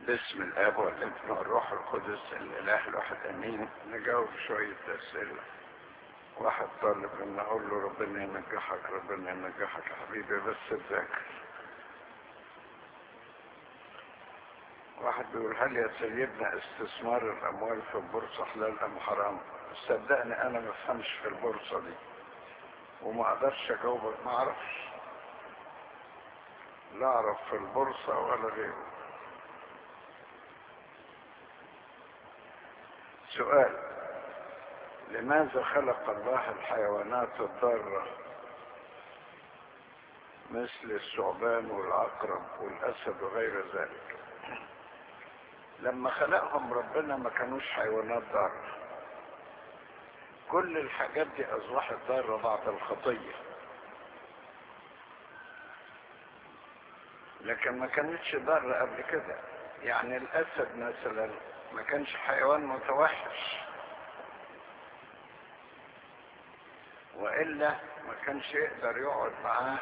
باسم الاب والابن والروح القدس الاله الواحد امين نجاوب شوية اسئلة واحد طالب ان اقول له ربنا ينجحك ربنا ينجحك يا حبيبي بس تذاكر واحد بيقول هل يا سيدنا استثمار الاموال في البورصة حلال ام حرام صدقني انا ما افهمش في البورصة دي وما اقدرش اجاوبك ما اعرفش لا اعرف في البورصة ولا غيره سؤال لماذا خلق الله الحيوانات الضارة مثل الثعبان والعقرب والأسد وغير ذلك لما خلقهم ربنا ما كانوش حيوانات ضارة كل الحاجات دي أصبحت ضارة بعد الخطية لكن ما كانتش ضارة قبل كده يعني الأسد مثلا ما كانش حيوان متوحش وإلا ما كانش يقدر يقعد معاه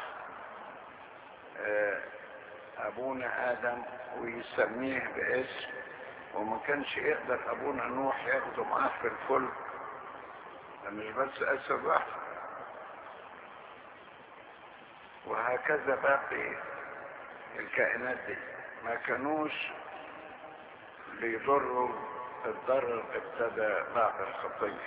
أبونا آدم ويسميه باسم وما كانش يقدر أبونا نوح ياخده معاه في الفلك مش بس أسد واحد وهكذا باقي الكائنات دي ما كانوش بيضروا الضرر ابتدى بعد الخطية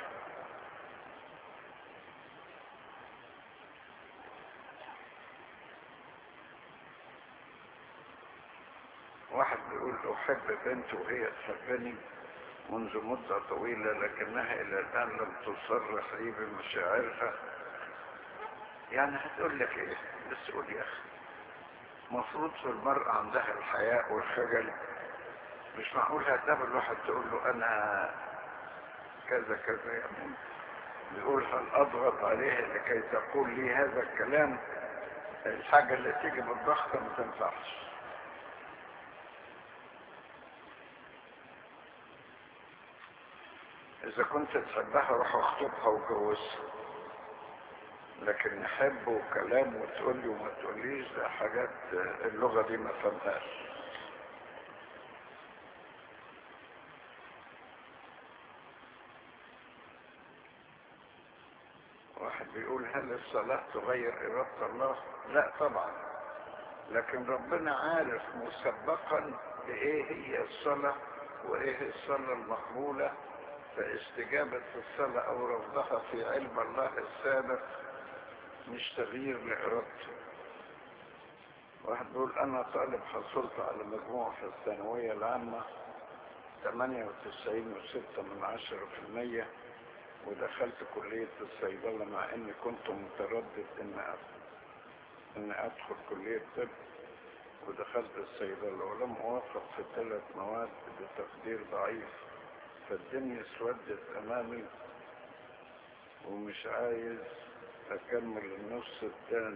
واحد بيقول أحب بنت وهي تحبني منذ مدة طويلة لكنها إلى الآن لم تصرح لي بمشاعرها يعني هتقول لك إيه بس قول يا أخي مفروض في المرأة عندها الحياء والخجل مش معقول هتقابل واحد تقول له انا كذا كذا يعني بيقول هل اضغط عليه لكي تقول لي هذا الكلام الحاجة اللي تيجي بالضغط ما تنفعش اذا كنت تحبها روح اخطبها وجوزها لكن نحب وكلام وتقول لي وما تقوليش ده حاجات اللغة دي ما فهمهاش واحد بيقول هل الصلاة تغير إرادة الله لا طبعا لكن ربنا عارف مسبقا بإيه هي الصلاة وإيه الصلاة المقبولة فاستجابة الصلاة أو رفضها في علم الله السابق مش تغيير لإرادته واحد بيقول أنا طالب حصلت على مجموع في الثانوية العامة 98 وستة من عشرة في المية ودخلت كلية الصيدلة مع اني كنت متردد ان ان ادخل كلية طب ودخلت الصيدلة ولم اوافق في ثلاث مواد بتقدير ضعيف فالدنيا اسودت امامي ومش عايز اكمل النص الثاني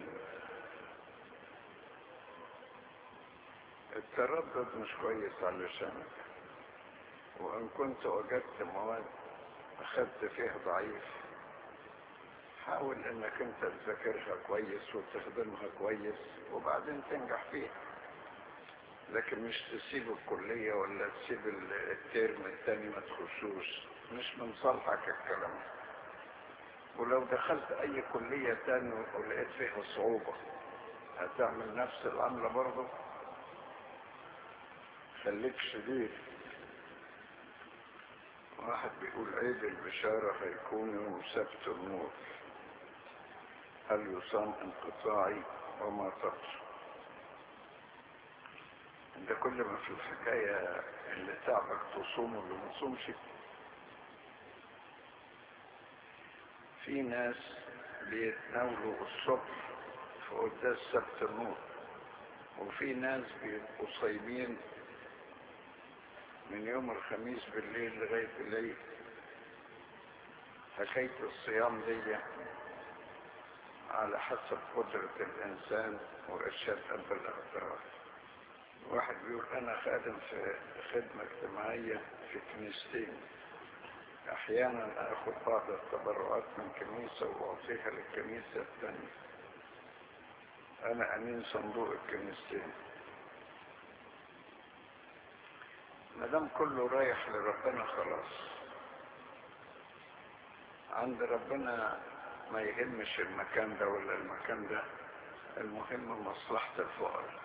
التردد مش كويس علشانك وان كنت وجدت مواد اخدت فيها ضعيف حاول انك انت تذاكرها كويس وتخدمها كويس وبعدين تنجح فيها لكن مش تسيب الكلية ولا تسيب الترم التاني ما تخشوش مش من صالحك الكلام ولو دخلت اي كلية تاني ولقيت فيها صعوبة هتعمل نفس العملة برضه خليك شديد واحد بيقول عيد البشارة هيكون يوم سبت النور هل يصام انقطاعي وما تقصد ده كل ما في الحكاية اللي تعبك تصوم واللي ما تصومش في ناس بيتناولوا الصبح في قداس سبت النور وفي ناس بيبقوا صايمين من يوم الخميس بالليل لغاية الليل حكاية الصيام دي على حسب قدرة الإنسان وإرشاد قلب الاعتراف واحد بيقول أنا خادم في خدمة اجتماعية في كنيستين أحيانا أخذ بعض التبرعات من كنيسة وأعطيها للكنيسة الثانية أنا أمين صندوق الكنيستين ما دام كله رايح لربنا خلاص عند ربنا ما يهمش المكان ده ولا المكان ده المهم مصلحة الفقراء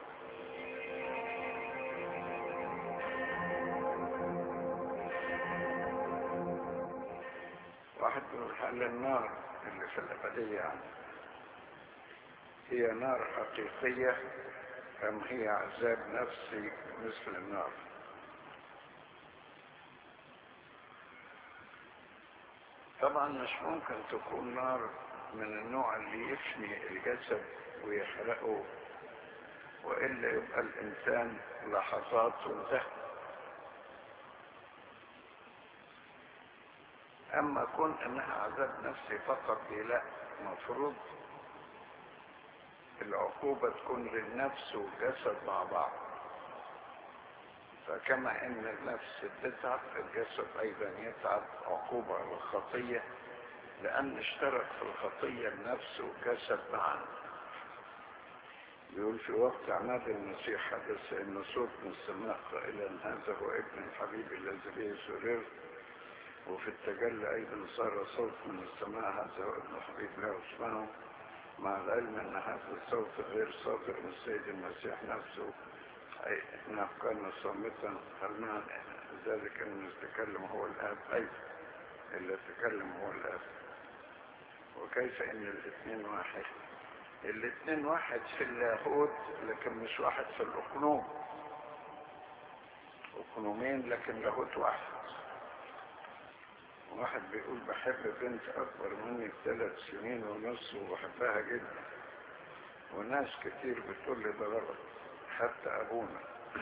واحد يقول هل النار اللي في الأبدية يعني هي نار حقيقية أم هي عذاب نفسي مثل النار طبعا مش ممكن تكون نار من النوع اللي يفني الجسد ويحرقه وإلا يبقى الإنسان لحظات وانتهى أما كون أنها عذاب نفسي فقط دي لا مفروض العقوبة تكون للنفس والجسد مع بعض فكما ان النفس بتتعب الجسد ايضا يتعب عقوبة على الخطية لان اشترك في الخطية النفس والجسد معا يقول في وقت عناد المسيح حدث ان صوت من السماء قائلا هذا هو ابن الحبيب الذي به سررت وفي التجلى ايضا صار صوت من السماء هذا هو ابن الحبيب له اسمه مع العلم ان هذا الصوت غير صادر من السيد المسيح نفسه اي انه كان صامتا هل معنى ذلك ان يتكلم هو الاب اي اللي يتكلم هو الاب وكيف ان الاثنين واحد الاثنين واحد في اللاهوت لكن مش واحد في الاقنوم اقنومين لكن لاهوت واحد واحد بيقول بحب بنت اكبر مني بثلاث سنين ونص وبحبها جدا وناس كتير بتقول لي ده غلط حتى ابونا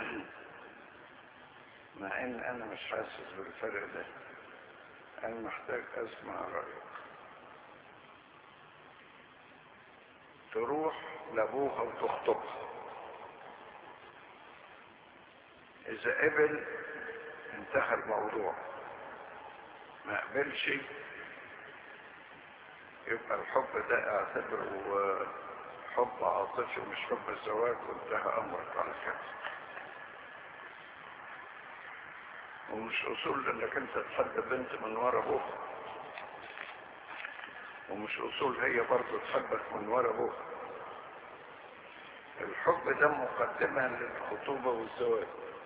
مع ان انا مش حاسس بالفرق ده انا محتاج اسمع رايك تروح لابوها وتخطبها اذا قبل انتهى الموضوع ما قبلش يبقى الحب ده اعتبره حب عاطفي مش حب زواج وانتهى امرك على كده ومش اصول انك انت تحب بنت من ورا ابوها ومش اصول هي برضه تحبك من ورا ابوها الحب ده مقدمة للخطوبة والزواج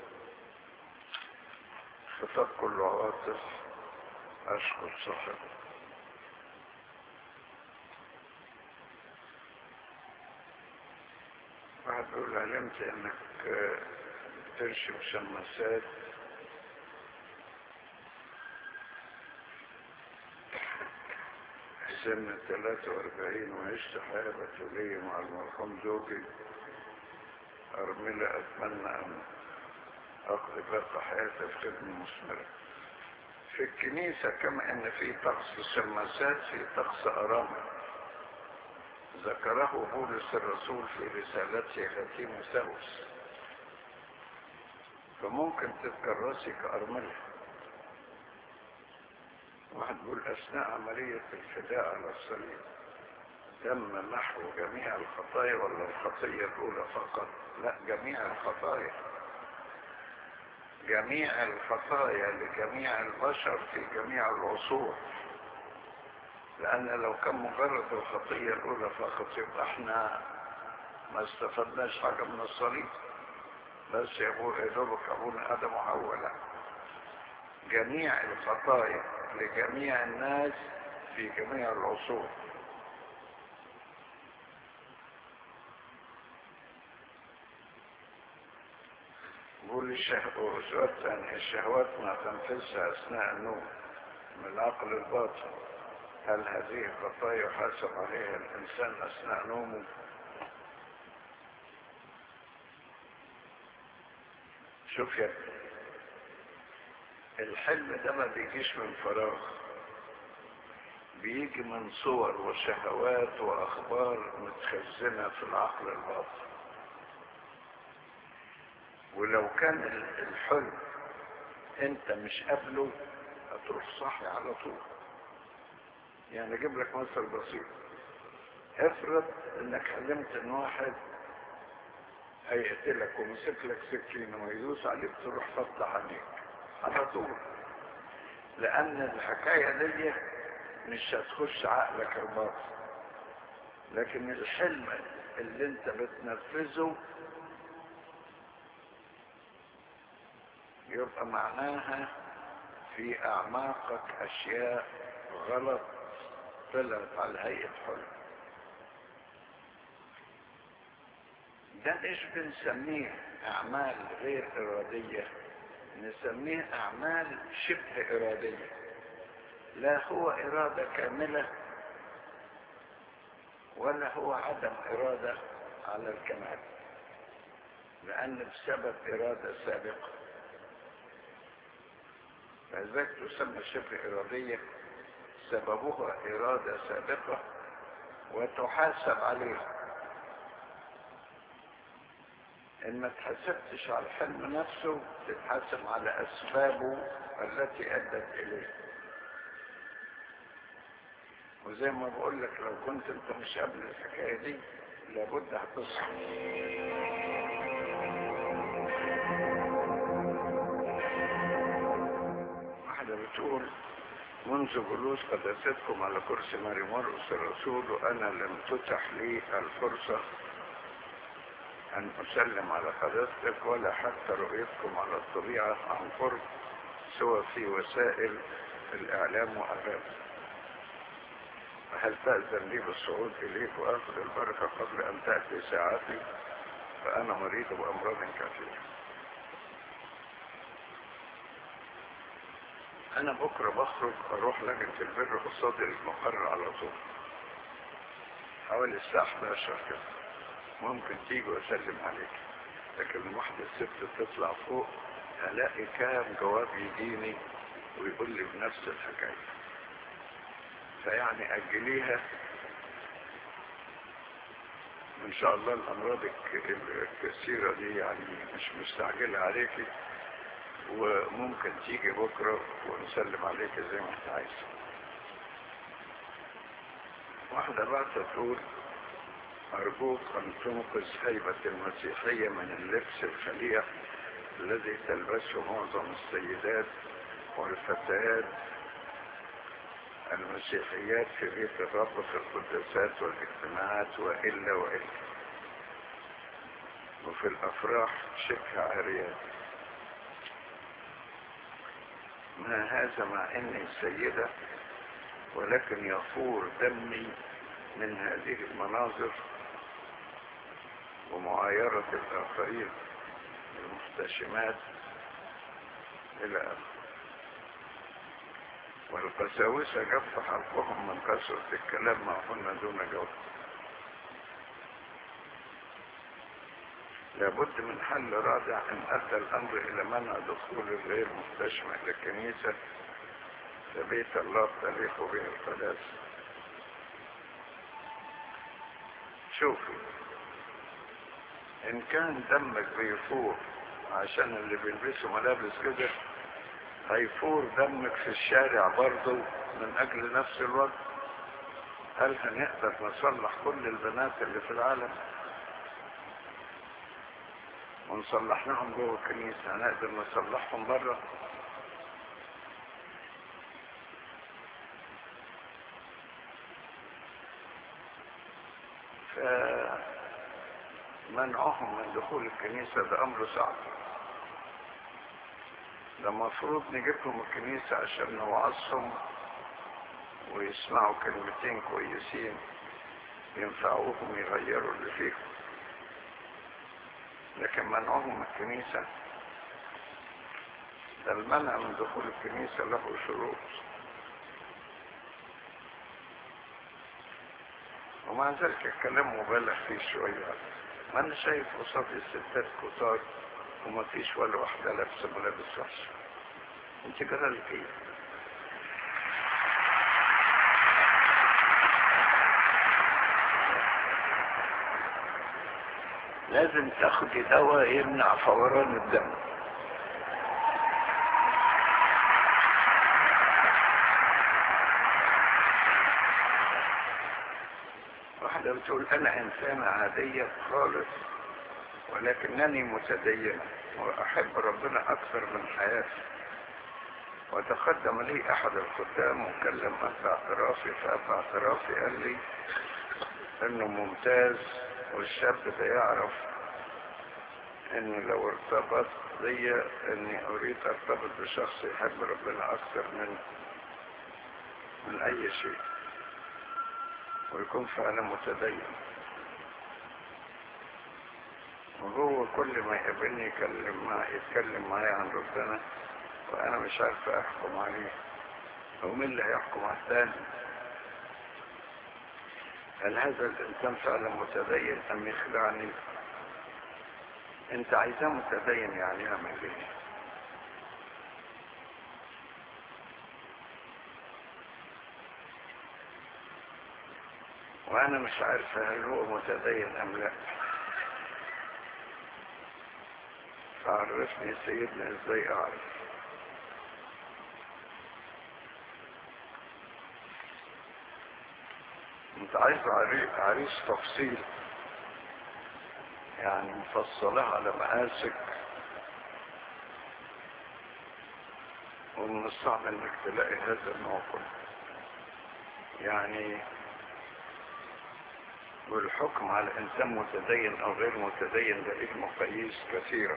خطاب كله عواطف اشكر صاحبه واحد بيقول علمت انك ترشم شماسات سن 43 وعشت حياة بتولية مع المرحوم زوجي أرملة أتمنى أن أقضي باقي حياتي في خدمة مثمرة في الكنيسة كما أن في طقس الشماسات في طقس أرامل ذكره بولس الرسول في رسالته التي مساوس فممكن تتكرسي كأرملة واحد يقول أثناء عملية الفداء على الصليب تم محو جميع الخطايا ولا الخطية الأولى فقط لا جميع الخطايا جميع الخطايا لجميع البشر في جميع العصور لأن لو كان مجرد الخطية الأولى فقط يبقى احنا ما استفدناش حاجة من الصليب بس يا أبو يا دوبك أبونا آدم وحواء لا جميع الخطايا لجميع الناس في جميع العصور يقول الشهوات ثانية الشهوات ما تنفذش أثناء النوم من العقل الباطن هل هذه خطايا يحاسب عليها الإنسان أثناء نومه شوف يا الحلم ده ما بيجيش من فراغ بيجي من صور وشهوات وأخبار متخزنة في العقل الباطن ولو كان الحلم انت مش قابله هتروح صاحي على طول يعني اجيب لك مثل بسيط افرض انك حلمت ان واحد هيقتلك ومسك لك سكينة ويدوس عليك تروح فتح عليك على طول لأن الحكاية دي مش هتخش عقلك الباطن لكن الحلم اللي انت بتنفذه يبقى معناها في اعماقك اشياء غلط طلعت على هيئة حلم ده ايش بنسميه اعمال غير ارادية نسميه اعمال شبه ارادية لا هو ارادة كاملة ولا هو عدم ارادة على الكمال لان بسبب ارادة سابقة فذلك تسمى شبه ارادية سببها ارادة سابقة وتحاسب عليها ان ما تحسبتش على الحلم نفسه تتحاسب على اسبابه التي ادت اليه وزي ما بقول لك لو كنت انت مش قبل الحكايه دي لابد هتصحى واحده بتقول منذ جلوس قداستكم على كرسي ماري مرقس الرسول وانا لم تتح لي الفرصه أن أسلم على قداستك ولا حتى رؤيتكم على الطبيعة عن قرب سوى في وسائل الإعلام وأباب هل تأذن لي بالصعود إليك وأخذ البركة قبل أن تأتي ساعتي فأنا مريض بأمراض كثيرة أنا بكرة بخرج أروح لجنة البر قصاد المقر على طول حوالي الساعة 11 كده ممكن تيجي واسلم عليك لكن واحدة الست تطلع فوق هلاقي كام جواب يجيني ويقول لي بنفس الحكاية فيعني أجليها إن شاء الله الأمراض الكثيرة دي يعني مش مستعجلة عليكي وممكن تيجي بكرة ونسلم عليك زي ما انت عايز واحدة بقى تقول أرجوك أن تنقذ هيبة المسيحية من اللبس الخليع الذي تلبسه معظم السيدات والفتيات المسيحيات في بيت الرب في القداسات والاجتماعات وإلا وإلا وفي الأفراح شبه عاريات ما هذا مع إني سيدة ولكن يفور دمي من هذه المناظر ومعايرة الآخرين المحتشمات إلى آخره والقساوسة جف حلقهم من كثرة الكلام معهن دون جواب لابد من حل رادع ان ادى الامر الى منع دخول الغير محتشم الى الكنيسة فبيت الله تليق به القداسة شوفي ان كان دمك بيفور عشان اللي بيلبسوا ملابس كده هيفور دمك في الشارع برضه من اجل نفس الوقت هل هنقدر نصلح كل البنات اللي في العالم ونصلحناهم جوه الكنيسة هنقدر نصلحهم بره فمنعهم من دخول الكنيسة ده أمر صعب ده المفروض نجيبهم الكنيسة عشان نوعظهم ويسمعوا كلمتين كويسين ينفعوهم يغيروا اللي فيهم لكن منعهم من الكنيسة ده المنع من دخول الكنيسة له شروط ومع ذلك الكلام مبالغ فيه شوية ما انا شايف قصاد الستات كتار وما فيش ولا واحدة لابسة ملابس وحشة انت كده لك ايه لازم تاخدي دواء يمنع فوران الدم واحدة بتقول انا انسانة عادية خالص ولكنني متدين وأحب ربنا أكثر من حياتي وتقدم لي أحد الخدام وكلم أب اعترافي فأب اعترافي قال لي إنه ممتاز والشاب ده يعرف إن لو ارتبط بي إني أريد أرتبط بشخص يحب ربنا أكثر من من أي شيء ويكون فعلا متدين وهو كل ما يقابلني يكلم مع يتكلم معايا عن ربنا وانا مش عارف احكم عليه هو مين اللي هيحكم على الثاني هل هذا الانسان فعلا متدين ام يخدعني انت عايزاه متدين يعني اعمل ايه وانا مش عارف هل هو متدين ام لا فعرفني سيدنا ازاي اعرف انت عايز عري- عريس تفصيل يعني مفصلها على مقاسك ومن الصعب انك تلاقي هذا النوع كله يعني والحكم على انسان متدين او غير متدين ده ليه مقاييس كثيره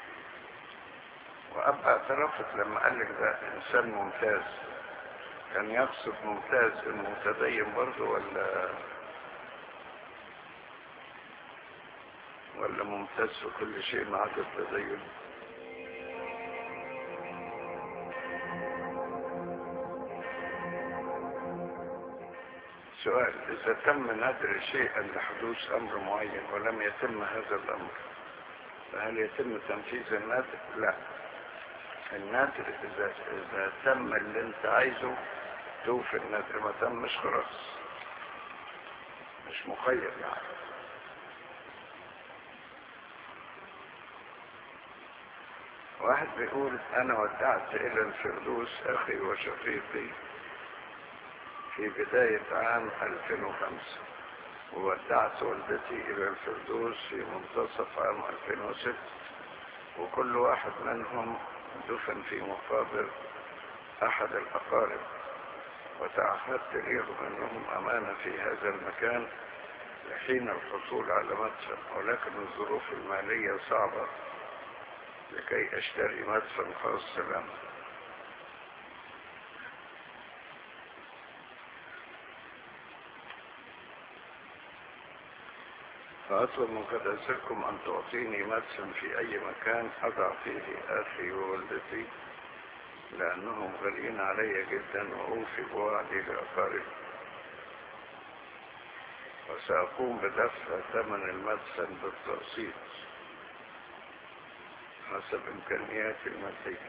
وأبقى اعترفت لما قال لك ده إنسان ممتاز كان يقصد ممتاز إنه متدين برضه ولا ولا ممتاز في كل شيء ما عدا التدين سؤال إذا تم نذر شيئا لحدوث أمر معين ولم يتم هذا الأمر فهل يتم تنفيذ النذر؟ لا النذر إذا, إذا تم اللي أنت عايزه توفي النذر ما تمش خلاص مش مخير يعني واحد بيقول أنا ودعت إلى الفردوس أخي وشقيقي في بداية عام 2005 وودعت والدتي إلى الفردوس في منتصف عام 2006 وكل واحد منهم دفن في مقابر أحد الأقارب وتعهدت ليهم أنهم أمانة في هذا المكان لحين الحصول على مدفن ولكن الظروف المالية صعبة لكي أشتري مدفن خاص لنا فأطلب من قداسكم أن تعطيني مدفن في أي مكان أضع فيه أخي ووالدتي لأنهم غاليين علي جدا وأوفي بوعدي لأقاربي وسأقوم بدفع ثمن المدفن بالتقسيط حسب إمكانياتي المادية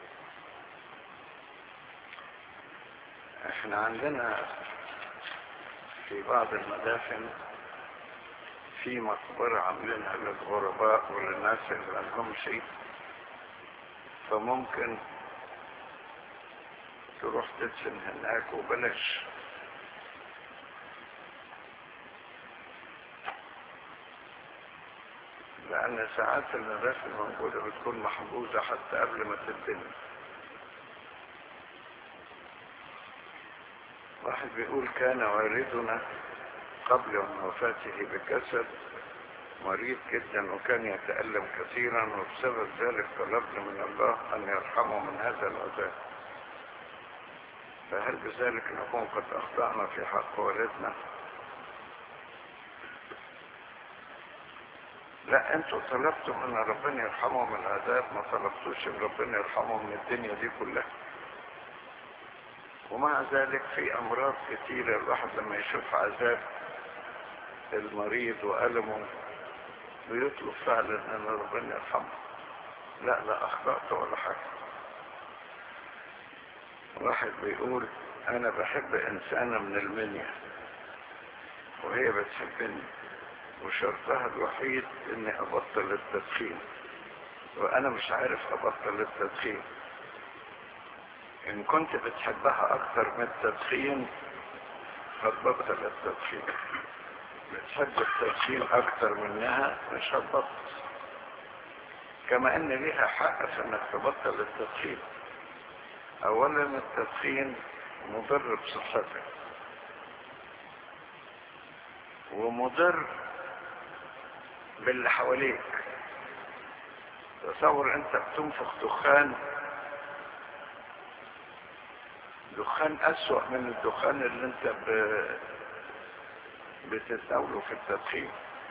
احنا عندنا في بعض المدافن في مقبرة عاملينها للغرباء وللناس اللي ما لهمش فممكن تروح تدفن هناك وبلاش لأن ساعات المدافن الموجودة بتكون محجوزة حتى قبل ما تتبني واحد بيقول كان والدنا قبل وفاته بكسل مريض جدا وكان يتألم كثيرا وبسبب ذلك طلبنا من الله أن يرحمه من هذا العذاب فهل بذلك نكون قد أخطأنا في حق والدنا لا انتوا طلبتم ان ربنا يرحمه من العذاب ما طلبتوش ان ربنا يرحمه من الدنيا دي كلها ومع ذلك في امراض كتيرة الواحد لما يشوف عذاب المريض وألمه بيطلب فعلا ان ربنا يرحمه لا لا اخطأت ولا حاجة واحد بيقول انا بحب انسانة من المنيا وهي بتحبني وشرطها الوحيد اني ابطل التدخين وانا مش عارف ابطل التدخين ان كنت بتحبها اكتر من التدخين هتبطل التدخين بتحب التدخين اكتر منها مش هتبطل كما ان ليها حق في انك تبطل التدخين اولا التدخين مضر بصحتك ومضر باللي حواليك تصور انت بتنفخ دخان دخان اسوأ من الدخان اللي انت ب... بتتناوله في التدخين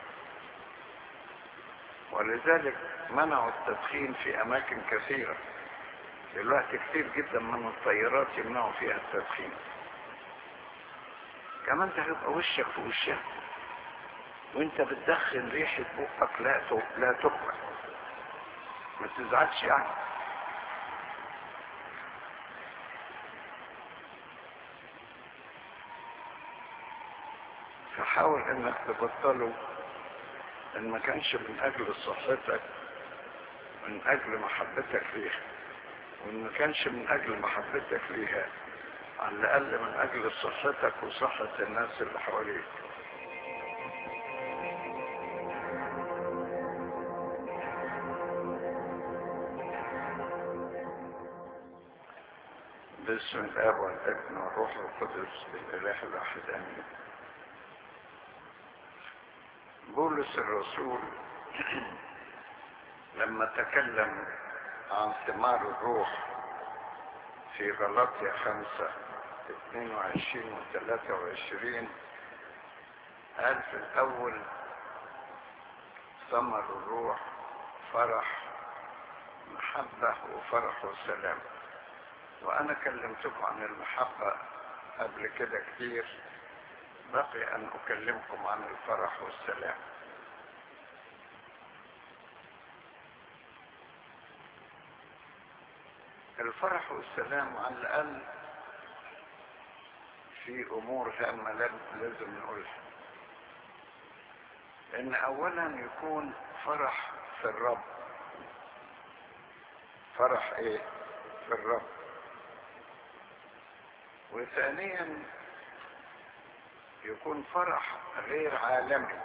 ولذلك منعوا التدخين في اماكن كثيرة دلوقتي كتير جدا من الطيارات يمنعوا فيها التدخين كمان ده هيبقى وشك في وشها وانت بتدخن ريحة بقك لا لا تقبل ما تزعلش يعني فحاول انك تبطله ان ما كانش من اجل صحتك من اجل محبتك ليها وان ما كانش من اجل محبتك ليها على الاقل من اجل صحتك وصحة الناس اللي حواليك باسم الاب والابن والروح القدس الاله الاحد امين بولس الرسول لما تكلم عن ثمار الروح في غلطية خمسة اثنين وعشرين وثلاثة وعشرين قال في الأول ثمر الروح فرح محبة وفرح وسلام وأنا كلمتكم عن المحبة قبل كده كتير بقي أن أكلمكم عن الفرح والسلام الفرح والسلام على الأقل في أمور هامة لازم نقولها إن أولا يكون فرح في الرب فرح إيه في الرب وثانيا يكون فرح غير عالمي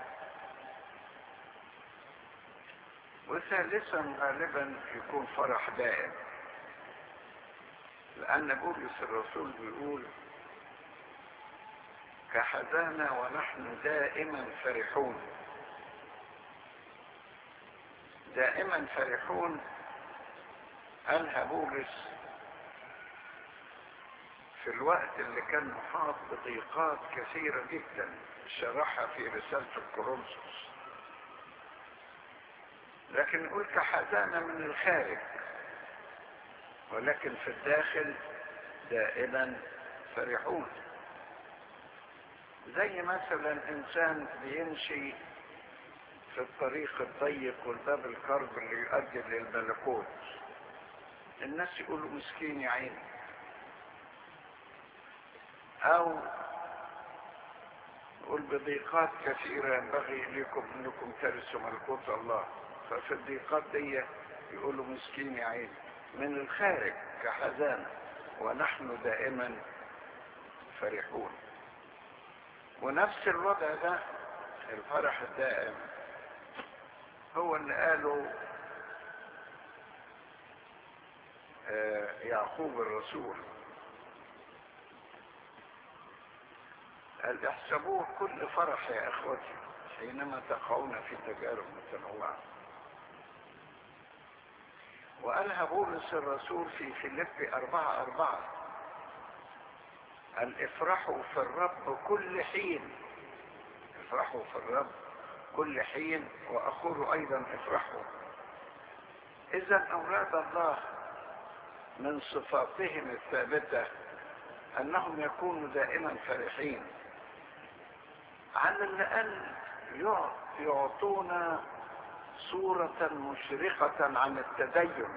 وثالثا غالبا يكون فرح دائم لأن بولس الرسول بيقول كحزانة ونحن دائما فرحون دائما فرحون قالها بولس في الوقت اللي كان محاط بضيقات كثيرة جدا شرحها في رسالة الكورنثوس لكن نقول كحزانة من الخارج ولكن في الداخل دائما فرحون زي مثلا انسان بيمشي في الطريق الضيق والباب الكرب اللي يؤدي للملكوت الناس يقولوا مسكين يا عيني او يقول بضيقات كثيرة ينبغي لكم انكم ترثوا ملكوت الله ففي الضيقات دي يقولوا مسكين يا عيني من الخارج كحزانة ونحن دائما فرحون ونفس الوضع ده الفرح الدائم هو اللي قاله يعقوب الرسول قال احسبوه كل فرح يا اخوتي حينما تقعون في تجارب متنوعه وقالها بولس الرسول في فيليب أربعة أربعة قال افرحوا في الرب كل حين افرحوا في الرب كل حين وأقول أيضا افرحوا إذا أولاد الله من صفاتهم الثابتة أنهم يكونوا دائما فرحين على الأقل يعطونا صورة مشرقة عن التدين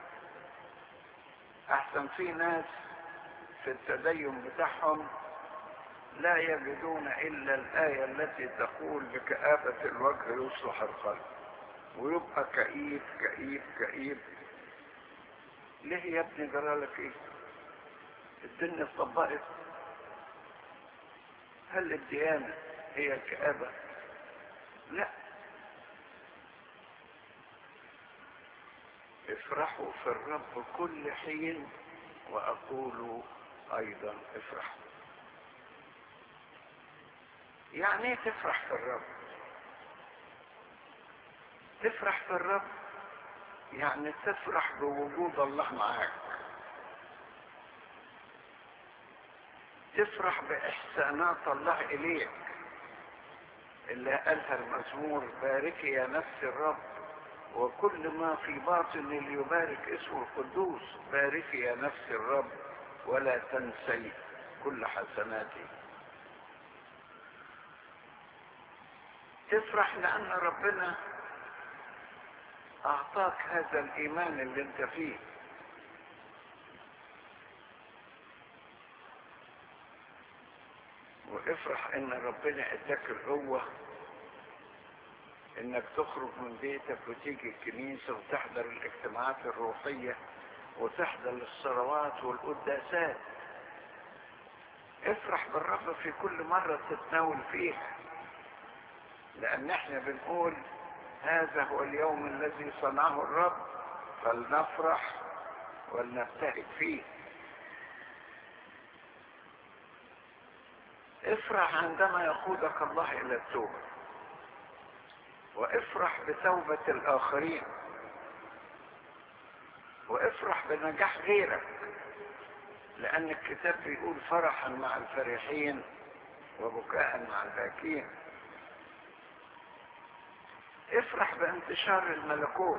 احسن في ناس في التدين بتاعهم لا يجدون الا الآية التي تقول بكآبة الوجه يصلح القلب ويبقى كئيب كئيب كئيب ليه يا ابني جرالك ايه الدنيا اتطبقت هل الديانة هي الكآبة لا افرحوا في الرب كل حين وأقول أيضا افرحوا يعني ايه تفرح في الرب تفرح في الرب يعني تفرح بوجود الله معاك تفرح بإحسانات الله إليك اللي قالها المزمور باركي يا نفس الرب وكل ما في باطن ليبارك اسمه القدوس باركي يا نفس الرب ولا تنسي كل حسناته تفرح لأن ربنا أعطاك هذا الإيمان اللي أنت فيه وافرح ان ربنا اداك القوة انك تخرج من بيتك وتيجي الكنيسة وتحضر الاجتماعات الروحية وتحضر الصلوات والقداسات افرح بالرب في كل مرة تتناول فيها لان احنا بنقول هذا هو اليوم الذي صنعه الرب فلنفرح ولنبتهج فيه افرح عندما يقودك الله الى التوبة وافرح بتوبة الاخرين وافرح بنجاح غيرك لان الكتاب بيقول فرحا مع الفرحين وبكاء مع الباكين افرح بانتشار الملكوت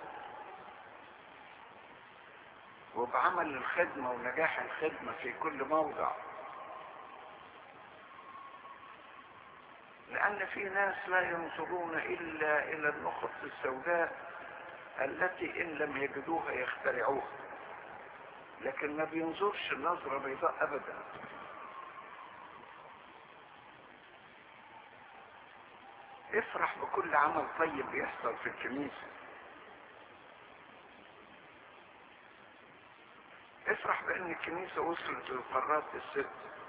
وبعمل الخدمة ونجاح الخدمة في كل موضع لأن في ناس لا ينظرون إلا إلى النقط السوداء التي إن لم يجدوها يخترعوها لكن ما بينظرش النظرة بيضاء أبدا افرح بكل عمل طيب بيحصل في الكنيسة افرح بأن الكنيسة وصلت للقارات الست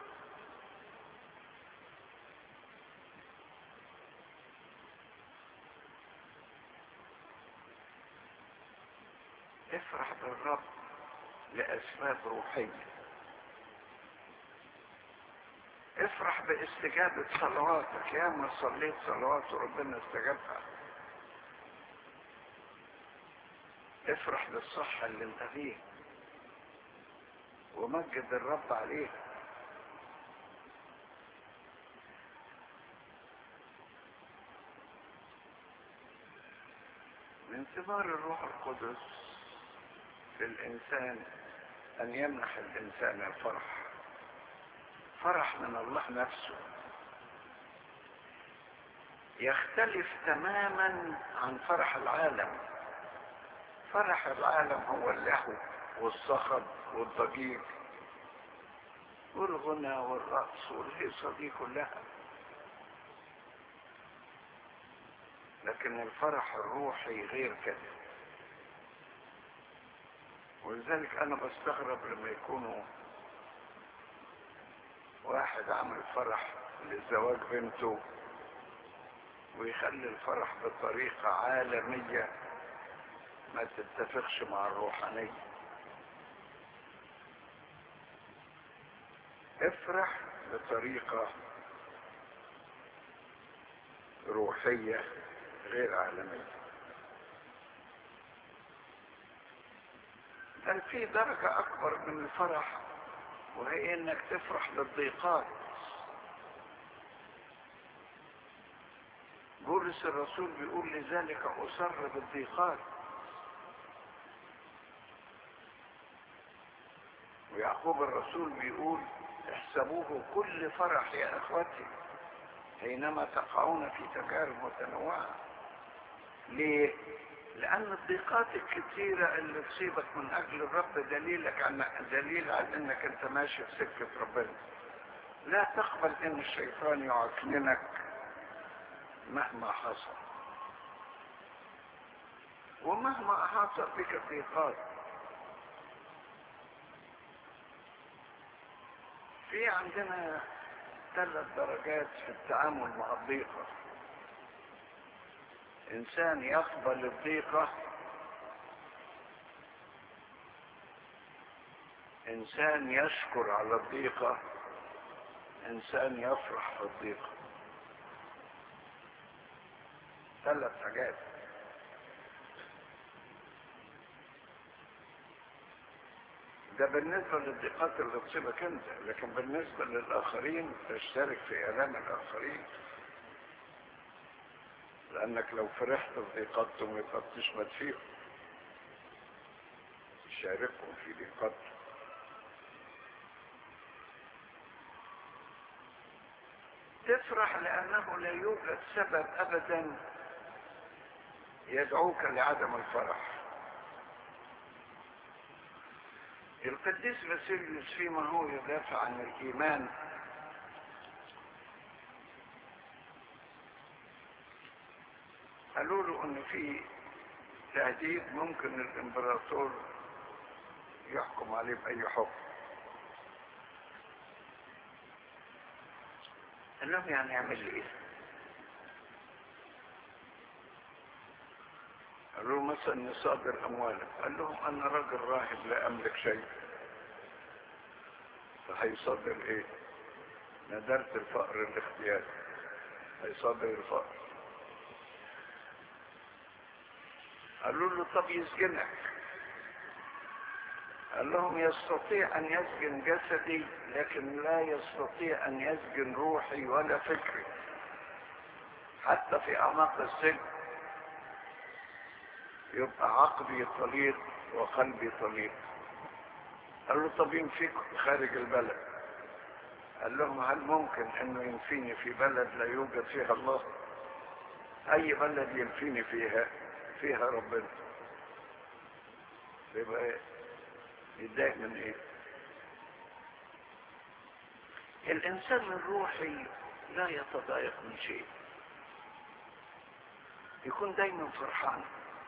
افرح بالرب لأسباب روحية افرح باستجابة صلواتك يا ما صليت صلوات وربنا استجابها افرح بالصحة اللي انت فيها ومجد الرب عليها من ثمار الروح القدس في الإنسان أن يمنح الإنسان الفرح فرح من الله نفسه يختلف تماما عن فرح العالم فرح العالم هو اللهو والصخب والضجيج والغنى والرقص والهيصة دي كلها لكن الفرح الروحي غير كده ولذلك انا بستغرب لما يكونوا واحد عمل فرح لزواج بنته ويخلي الفرح بطريقة عالمية ما تتفقش مع الروحانية افرح بطريقة روحية غير عالمية بل في درجة أكبر من الفرح وهي إنك تفرح بالضيقات بولس الرسول بيقول لذلك أصر بالضيقات ويعقوب الرسول بيقول احسبوه كل فرح يا اخوتي حينما تقعون في تجارب متنوعة ليه؟ لأن الضيقات الكثيرة اللي تصيبك من أجل الرب دليلك عن دليل على أنك أنت ماشي في سكة ربنا. لا تقبل أن الشيطان يعكننك مهما حصل. ومهما أحاطت بك الضيقات في عندنا ثلاث درجات في التعامل مع الضيقة انسان يقبل الضيقة انسان يشكر على الضيقة انسان يفرح في الضيقة ثلاث حاجات ده بالنسبة للضيقات اللي تصيبك انت لكن بالنسبة للآخرين تشترك في آلام الآخرين لأنك لو فرحت بضيقاتهم يبقى بتشمت فيهم شاركهم في ضيقاتهم تفرح لأنه لا يوجد سبب أبدا يدعوك لعدم الفرح القديس باسيليوس فيما هو يدافع عن الإيمان قالوا له ان في تهديد ممكن الامبراطور يحكم عليه باي حكم قال لهم يعني يعمل لي ايه قالوا له مثلا نصادر اموالك قال لهم انا راجل راهب لا املك شيء فهيصادر ايه ندرت الفقر الاختياري هيصادر الفقر قالوا له طب يسجنك قال لهم يستطيع ان يسجن جسدي لكن لا يستطيع ان يسجن روحي ولا فكري حتى في اعماق السجن يبقى عقلي طليق وقلبي طليق قال له طب ينفيك خارج البلد قال لهم هل ممكن انه ينفيني في بلد لا يوجد فيها الله اي بلد ينفيني فيها فيها ربنا يبقى يتضايق من ايه الانسان الروحي لا يتضايق من شيء يكون دايما فرحان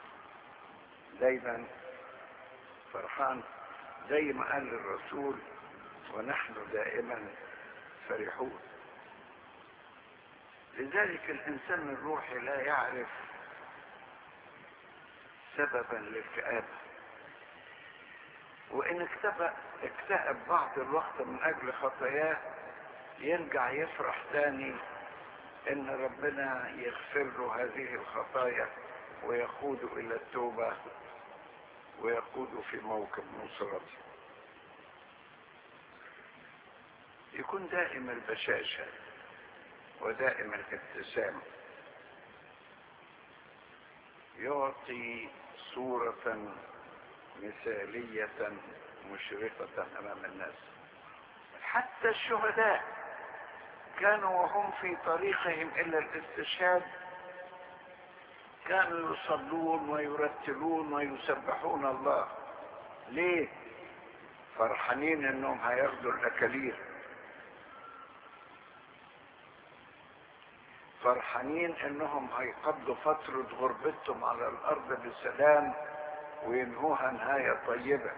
دايما فرحان زي ما قال الرسول ونحن دائما فرحون لذلك الانسان الروحي لا يعرف سببا للكآبة وإن اكتئب اكتئب بعض الوقت من أجل خطاياه يرجع يفرح تاني إن ربنا يغفر له هذه الخطايا ويقود إلى التوبة ويقود في موكب نصرته يكون دائم البشاشة ودائم الابتسامة يعطي صورة مثالية مشرقة أمام الناس حتى الشهداء كانوا وهم في طريقهم إلى الاستشهاد كانوا يصلون ويرتلون ويسبحون الله ليه فرحانين انهم هياخدوا الاكاليل فرحانين انهم هيقضوا فترة غربتهم على الارض بسلام وينهوها نهاية طيبة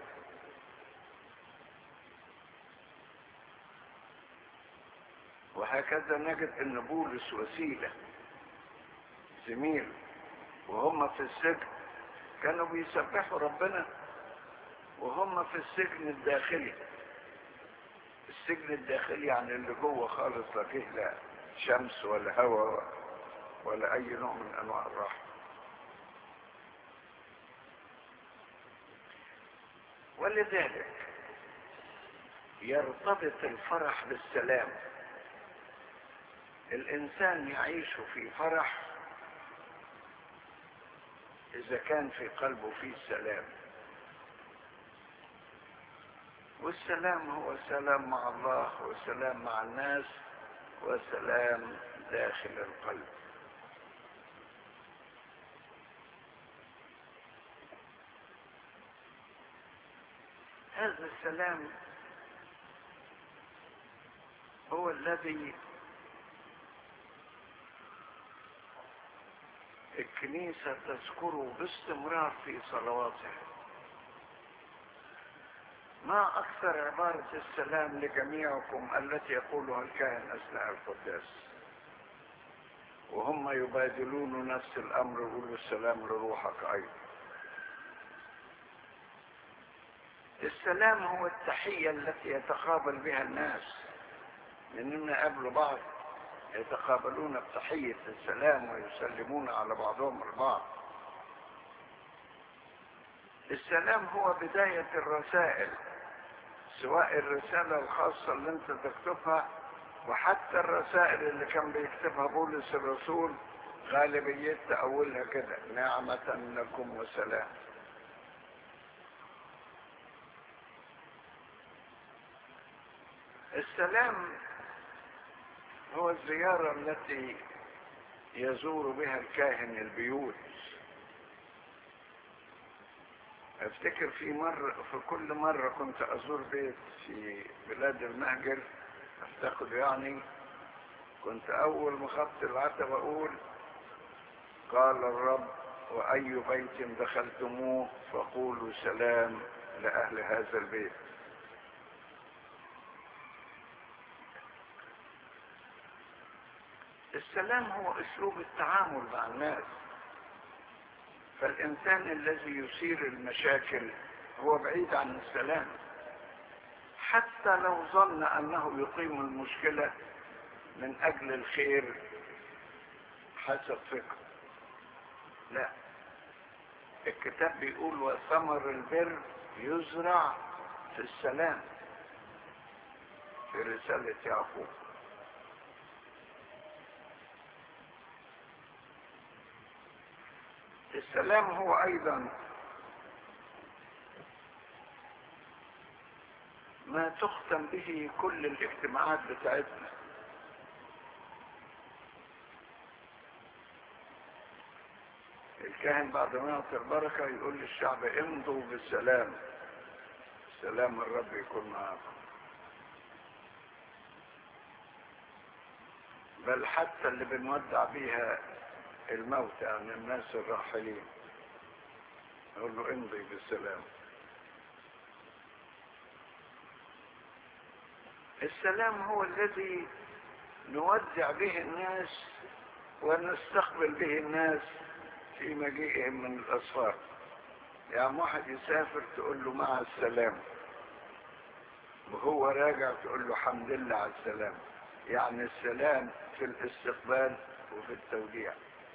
وهكذا نجد ان بولس وسيلة زميل وهم في السجن كانوا بيسبحوا ربنا وهم في السجن الداخلي السجن الداخلي يعني اللي جوه خالص لا فيه لا شمس ولا هواء ولا اي نوع من انواع الراحه ولذلك يرتبط الفرح بالسلام الانسان يعيش في فرح اذا كان في قلبه فيه سلام والسلام هو سلام مع الله وسلام مع الناس وسلام داخل القلب هذا السلام هو الذي الكنيسة تذكره باستمرار في صلواتها ما أكثر عبارة السلام لجميعكم التي يقولها الكاهن أثناء القداس وهم يبادلون نفس الأمر يقولوا السلام لروحك أيضا السلام هو التحية التي يتقابل بها الناس لأننا قابلوا بعض يتقابلون بتحية السلام ويسلمون على بعضهم البعض السلام هو بداية الرسائل سواء الرسالة الخاصة اللي انت تكتبها وحتى الرسائل اللي كان بيكتبها بولس الرسول غالبيتها أولها كده نعمة لكم وسلام السلام هو الزيارة التي يزور بها الكاهن البيوت افتكر في مرة في كل مرة كنت ازور بيت في بلاد المهجر افتقد يعني كنت اول ما خدت العتبة اقول قال الرب واي بيت دخلتموه فقولوا سلام لاهل هذا البيت السلام هو اسلوب التعامل مع الناس فالإنسان الذي يثير المشاكل هو بعيد عن السلام حتى لو ظن أنه يقيم المشكلة من أجل الخير حسب فكره لا الكتاب بيقول وثمر البر يزرع في السلام في رسالة يعقوب السلام هو ايضا ما تختم به كل الاجتماعات بتاعتنا الكاهن بعد ما يعطي البركة يقول للشعب امضوا بالسلام سلام الرب يكون معاكم بل حتى اللي بنودع بيها الموتى عن الناس الراحلين يقول له امضي بالسلام السلام هو الذي نودع به الناس ونستقبل به الناس في مجيئهم من الأسفار يعني واحد يسافر تقول له مع السلام وهو راجع تقول له حمد لله على السلام يعني السلام في الاستقبال وفي التوديع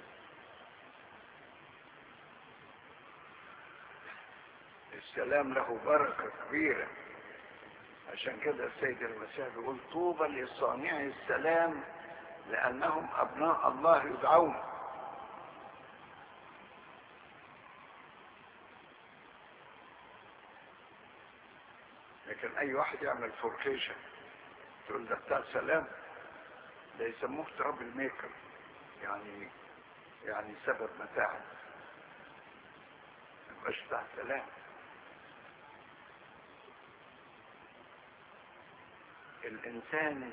السلام له بركة كبيرة عشان كده السيد المسيح بيقول طوبى لصانعي السلام لأنهم أبناء الله يدعون لكن أي واحد يعمل فوركيشن تقول ده بتاع سلام ده يسموه ترابل ميكر يعني يعني سبب متاعب مش بتاع سلام الإنسان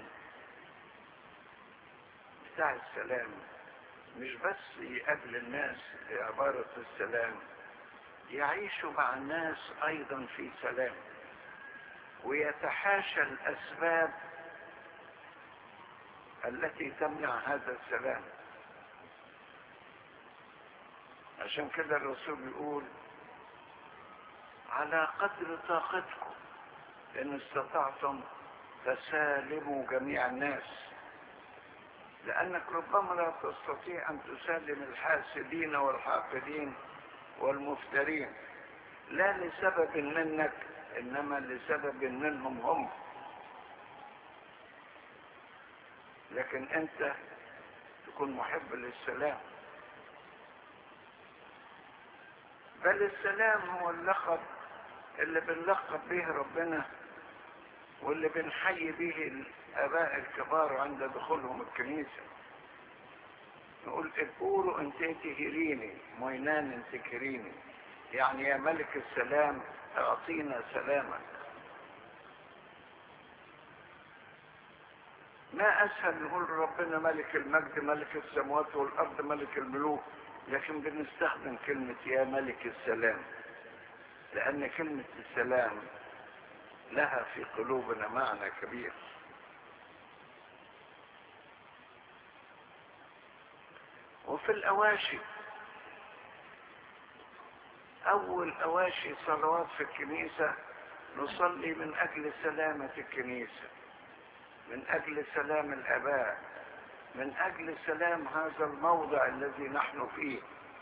بتاع السلام مش بس يقابل الناس بعبارة السلام يعيش مع الناس أيضا في سلام ويتحاشى الأسباب التي تمنع هذا السلام عشان كده الرسول يقول على قدر طاقتكم إن استطعتم تسالموا جميع الناس لأنك ربما لا تستطيع أن تسالم الحاسدين والحاقدين والمفترين لا لسبب منك إنما لسبب منهم هم لكن أنت تكون محب للسلام بل السلام هو اللقب اللي بنلقب به ربنا واللي بنحيي به الاباء الكبار عند دخولهم الكنيسة نقول اذكروا انت تهريني موينان انت كريني يعني يا ملك السلام اعطينا سلامك ما اسهل نقول ربنا ملك المجد ملك السماوات والارض ملك الملوك لكن بنستخدم كلمة يا ملك السلام لان كلمة السلام لها في قلوبنا معنى كبير وفي الأواشي أول أواشي صلوات في الكنيسة نصلي من أجل سلامة الكنيسة من أجل سلام الآباء من أجل سلام هذا الموضع الذي نحن فيه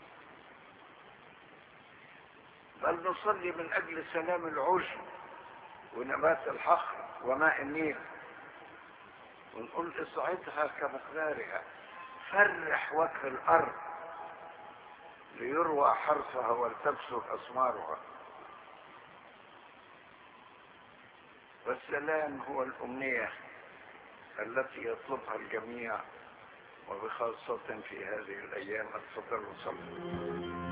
بل نصلي من أجل سلام العشب ونبات الحقل وماء النيل ونقول اصعدها كمقدارها فرح وجه الأرض ليروى حرثها ولتبسط أثمارها والسلام هو الأمنية التي يطلبها الجميع وبخاصة في هذه الأيام اتفضلوا صلوا